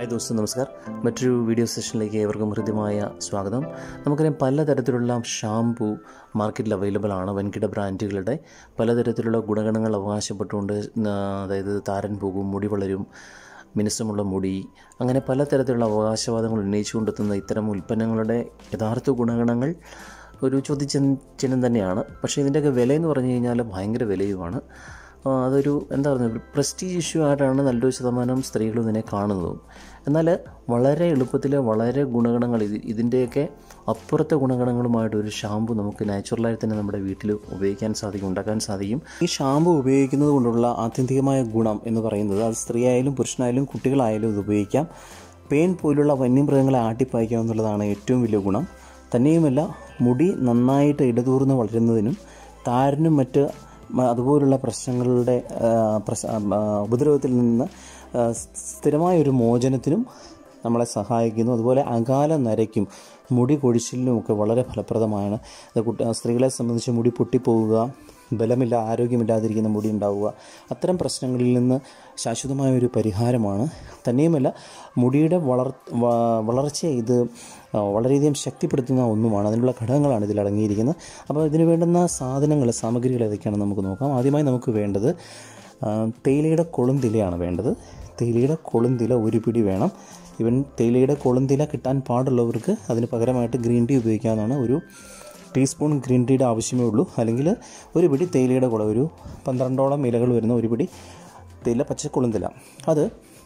hi ദോസ്തു നമസ്കാർ മറ്റൊരു video സെഷനിലേക്ക് ഏവർക്കും ഹൃദ്യമായ സ്വാഗതം നമുക്കറിയാം പലതരത്തിലുള്ള ഷാംപൂ മാർക്കറ്റിൽ അവൈലബിൾ ആണ് വൻകിട ബ്രാൻഡുകളുടെ പലതരത്തിലുള്ള ഗുണഗണങ്ങൾ അവകാശപ്പെട്ടുകൊണ്ട് ആ, അതായത് താരൻ പോകും മുടി വളരും മിനുസമുള്ള മുടി അങ്ങനെ പലതരത്തിലുള്ള അവകാശവാദങ്ങൾ ഉന്നയിച്ചുകൊണ്ടെത്തുന്ന ഇത്തരം ഉൽപ്പന്നങ്ങളുടെ യഥാർത്ഥ ഗുണഗണങ്ങൾ ഒരു ചോദ്യചിഹ്നം തന്നെയാണ് പക്ഷേ ഇതിൻ്റെയൊക്കെ വില എന്ന് പറഞ്ഞു കഴിഞ്ഞാൽ ഭയങ്കര വിലയുമാണ് ആ, അതൊരു എന്താ പറയുക പ്രസ്റ്റീജ് ഇഷ്യൂ ആയിട്ടാണ് നല്ലൊരു ശതമാനം സ്ത്രീകൾ ഇതിനെ കാണുന്നതും എന്നാൽ വളരെ എളുപ്പത്തിൽ വളരെ ഗുണഗണങ്ങൾ ഇത് ഇതിൻ്റെയൊക്കെ അപ്പുറത്തെ ഗുണഗണങ്ങളുമായിട്ട് ഒരു ഷാമ്പു നമുക്ക് നാച്ചുറലായി തന്നെ നമ്മുടെ വീട്ടിൽ ഉപയോഗിക്കാൻ സാധിക്കും ഉണ്ടാക്കാൻ സാധിക്കും ഈ ഷാമ്പു ഉപയോഗിക്കുന്നത് കൊണ്ടുള്ള ആത്യന്തികമായ ഗുണം എന്ന് പറയുന്നത് അത് സ്ത്രീയായാലും പുരുഷനായാലും കുട്ടികളായാലും ഇത് ഉപയോഗിക്കാം പെയിൻ പോലുള്ള വന്യമൃഗങ്ങളെ ആട്ടിപ്പായിക്കാം എന്നുള്ളതാണ് ഏറ്റവും വലിയ ഗുണം തന്നെയുമല്ല മുടി നന്നായിട്ട് ഇടതൂർന്ന് വളരുന്നതിനും താരനും മറ്റ് മ- അതുപോലുള്ള പ്രശ്നങ്ങളുടെ ആ, പ്രശ് ആ, ആ, ഉപദ്രവത്തിൽ നിന്ന് ആ, സ്ഥിരമായ ഒരു മോചനത്തിനും നമ്മളെ സഹായിക്കുന്നു അതുപോലെ അകാല നരയ്ക്കും മുടി കൊഴിച്ചിലിനും ഒക്കെ വളരെ ഫലപ്രദമാണ് അത് കുട്ടി സ്ത്രീകളെ സംബന്ധിച്ച് മുടി പൊട്ടിപ്പോവുക ബലമില്ല ആരോഗ്യമില്ലാതിരിക്കുന്ന മുടി ഉണ്ടാവുക അത്തരം പ്രശ്നങ്ങളിൽ നിന്ന് ശാശ്വതമായ ഒരു പരിഹാരമാണ് തന്നെയുമല്ല മുടിയുടെ വളർ വ- വളർച്ചയെ ഇത് ആ, വളരെയധികം ശക്തിപ്പെടുത്തുന്ന ഒന്നുമാണ് അതിനുള്ള ഘടകങ്ങളാണ് ഇതിൽ അടങ്ങിയിരിക്കുന്നത് അപ്പോൾ ഇതിന് വേണ്ടുന്ന സാധനങ്ങൾ സാമഗ്രികൾ ഏതൊക്കെയാണെന്ന് നമുക്ക് നോക്കാം ആദ്യമായി നമുക്ക് വേണ്ടത് ആ, തേയിലയുടെ കൊളുന്തിലയാണ് വേണ്ടത് തേയിലയുടെ കൊളുന്തില ഒരു പിടി വേണം ഇവൻ തേയിലയുടെ കൊളുന്തില കിട്ടാൻ പാടുള്ളവർക്ക് അതിന് പകരമായിട്ട് ഗ്രീൻ ടീ ഉപയോഗിക്കാവുന്നതാണ് ഒരു ടീസ്പൂൺ ഗ്രീൻ ടീയുടെ ആവശ്യമേ ഉള്ളൂ അല്ലെങ്കിൽ ഒരു പിടി തേയിലയുടെ കൂടെ ഒരു പന്ത്രണ്ടോളം ഇലകൾ വരുന്ന ഒരു പിടി തേയില പച്ചക്കൊളുന്തില അത്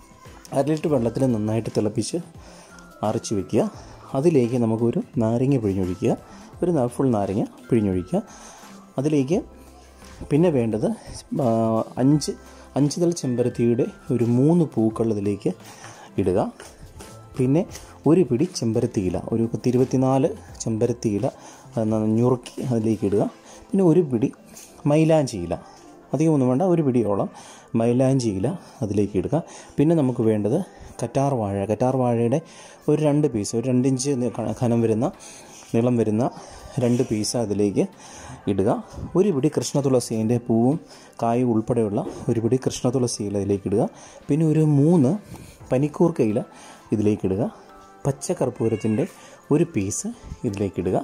അര ലിറ്റർ വെള്ളത്തിൽ നന്നായിട്ട് തിളപ്പിച്ച് അരച്ച് വെക്കുക അതിലേക്ക് നമുക്കൊരു നാരങ്ങ പിഴിഞ്ഞൊഴിക്കുക ഒരു ന- ഫുൾ നാരങ്ങ പിഴിഞ്ഞൊഴിക്കുക അതിലേക്ക് പിന്നെ വേണ്ടത് ആ, അഞ്ച് അഞ്ച് തൽ ചെമ്പരത്തിയുടെ ഒരു മൂന്ന് പൂക്കൾ ഇതിലേക്ക് ഇടുക പിന്നെ ഒരു പിടി ചെമ്പരത്തിയില ഒരു പത്ത് ഇരുപത്തിനാല് ചെമ്പരത്തിയില അത് ന- ഞുറുക്കി അതിലേക്ക് ഇടുക പിന്നെ ഒരു പിടി മൈലാഞ്ചി ഇല അധികമൊന്നും വേണ്ട ഒരു പിടിയോളം മൈലാഞ്ചി ഇല അതിലേക്ക് ഇടുക പിന്നെ നമുക്ക് വേണ്ടത് കറ്റാർ വാഴ കറ്റാർ വാഴയുടെ ഒരു രണ്ട് പീസ് ഒരു രണ്ടിഞ്ച് നി- ക- ഘനം വരുന്ന നീളം വരുന്ന രണ്ട് പീസ് അതിലേക്ക് ഇടുക ഒരു പിടി കൃഷ്ണ തുളസീൻ്റെ പൂവും കായും ഉൾപ്പെടെയുള്ള ഒരു പിടി കൃഷ്ണ തുളസി ഇല ഇതിലേക്ക് ഇടുക പിന്നെ ഒരു മൂന്ന് പനിക്കൂർക്ക ഇല ഇതിലേക്ക് ഇടുക പച്ചക്കർപ്പൂരത്തിൻ്റെ ഒരു പീസ് ഇതിലേക്ക് ഇടുക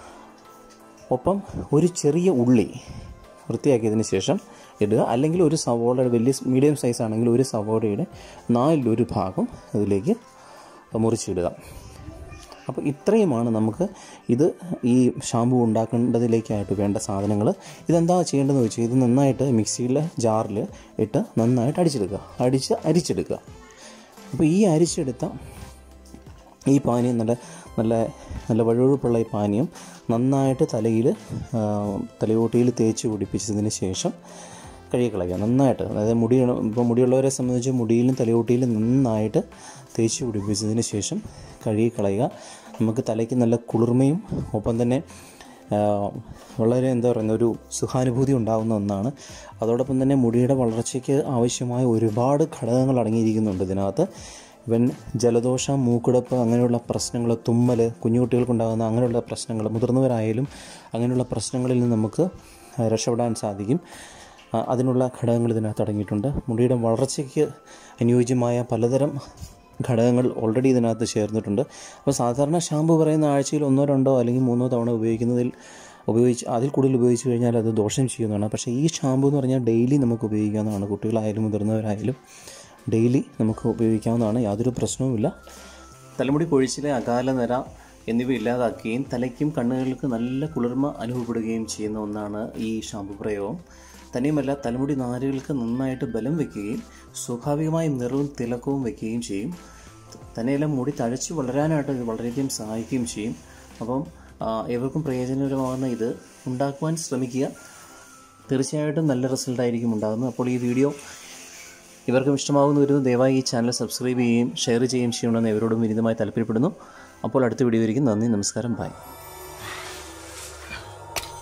ഒപ്പം ഒരു ചെറിയ ഉള്ളി വൃത്തിയാക്കിയതിന് ശേഷം ഇടുക അല്ലെങ്കിൽ ഒരു സവോളയുടെ വലിയ മീഡിയം സൈസ് ആണെങ്കിൽ ഒരു സവോളയുടെ നാലിലൊരു ഭാഗം അതിലേക്ക് മുറിച്ചിടുക അപ്പോൾ ഇത്രയുമാണ് നമുക്ക് ഇത് ഈ ഷാമ്പു ഉണ്ടാക്കേണ്ടതിലേക്കായിട്ട് വേണ്ട സാധനങ്ങൾ ഇതെന്താ ചെയ്യേണ്ടതെന്ന് വെച്ചാൽ ഇത് നന്നായിട്ട് മിക്സിയിലെ ജാറിൽ ഇട്ട് നന്നായിട്ട് അടിച്ചെടുക്കുക അടിച്ച് അരിച്ചെടുക്കുക അപ്പോൾ ഈ അരിച്ചെടുത്ത ഈ പാനീയം നല്ല നല്ല നല്ല വഴുവഴുപ്പുള്ള ഈ പാനീയം നന്നായിട്ട് തലയിൽ തലയോട്ടിയിൽ തേച്ച് പിടിപ്പിച്ചതിന് ശേഷം കഴുകിക്കളയുക നന്നായിട്ട് അതായത് മുടി ഇപ്പോൾ മുടിയുള്ളവരെ സംബന്ധിച്ച് മുടിയിലും തലയോട്ടിയിലും നന്നായിട്ട് തേച്ച് പിടിപ്പിച്ചതിന് ശേഷം കഴുകിക്കളയുക നമുക്ക് തലയ്ക്ക് നല്ല കുളിർമയും ഒപ്പം തന്നെ ആ, വളരെ എന്താ പറയുന്ന ഒരു സുഖാനുഭൂതി ഉണ്ടാകുന്ന ഒന്നാണ് അതോടൊപ്പം തന്നെ മുടിയുടെ വളർച്ചയ്ക്ക് ആവശ്യമായ ഒരുപാട് ഘടകങ്ങൾ അടങ്ങിയിരിക്കുന്നുണ്ട് ഇതിനകത്ത് ഇവൻ ജലദോഷം മൂക്കുടപ്പ് അങ്ങനെയുള്ള പ്രശ്നങ്ങൾ തുമ്മൽ കുഞ്ഞുകുട്ടികൾക്കുണ്ടാകുന്ന അങ്ങനെയുള്ള പ്രശ്നങ്ങൾ മുതിർന്നവരായാലും അങ്ങനെയുള്ള പ്രശ്നങ്ങളിൽ നിന്ന് നമുക്ക് രക്ഷപ്പെടാൻ സാധിക്കും ആ, അതിനുള്ള ഘടകങ്ങൾ ഇതിനകത്ത് അടങ്ങിയിട്ടുണ്ട് മുടിയുടെ വളർച്ചയ്ക്ക് അനുയോജ്യമായ പലതരം ഘടകങ്ങൾ ഓൾറെഡി ഇതിനകത്ത് ചേർന്നിട്ടുണ്ട് അപ്പോൾ സാധാരണ ഷാമ്പു പറയുന്ന ആഴ്ചയിൽ ഒന്നോ രണ്ടോ അല്ലെങ്കിൽ മൂന്നോ തവണ ഉപയോഗിക്കുന്നതിൽ ഉപയോഗിച്ച് അതിൽ കൂടുതൽ ഉപയോഗിച്ച് കഴിഞ്ഞാൽ അത് ദോഷം ചെയ്യുന്നതാണ് പക്ഷേ ഈ ഷാമ്പു എന്ന് പറഞ്ഞാൽ ഡെയിലി നമുക്ക് ഉപയോഗിക്കാവുന്നതാണ് കുട്ടികളായാലും മുതിർന്നവരായാലും ഡെയിലി നമുക്ക് ഉപയോഗിക്കാവുന്നതാണ് യാതൊരു പ്രശ്നവുമില്ല തലമുടി കൊഴിച്ചിലെ അകാല നിര എന്നിവ ഇല്ലാതാക്കുകയും തലയ്ക്കും കണ്ണുകൾക്ക് നല്ല കുളിർമ അനുഭവപ്പെടുകയും ചെയ്യുന്ന ഒന്നാണ് ഈ ഷാമ്പു പ്രയോഗം തന്നെയുമല്ല തലമുടി നാരുകൾക്ക് നന്നായിട്ട് ബലം വയ്ക്കുകയും സ്വാഭാവികമായ നിറവും തിളക്കവും വയ്ക്കുകയും ചെയ്യും തന്നെയല്ല മുടി തഴച്ചു വളരാനായിട്ട് ഇത് വളരെയധികം സഹായിക്കുകയും ചെയ്യും അപ്പം ആ, ഏവർക്കും പ്രയോജനകരമാകുന്ന ഇത് ഉണ്ടാക്കുവാൻ ശ്രമിക്കുക തീർച്ചയായിട്ടും നല്ല റിസൾട്ടായിരിക്കും ഉണ്ടാകുന്നത് അപ്പോൾ ഈ വീഡിയോ ഇവർക്കും ഇഷ്ടമാകുന്ന ഒരു ദയവായി ഈ ചാനൽ സബ്സ്ക്രൈബ് ചെയ്യുകയും ഷെയർ ചെയ്യുകയും ചെയ്യണമെന്ന് ഇവരോടും വിനീതമായി താല്പര്യപ്പെടുന്നു അപ്പോൾ അടുത്ത വീഡിയോ ആയിരിക്കും നന്ദി നമസ്കാരം ബൈ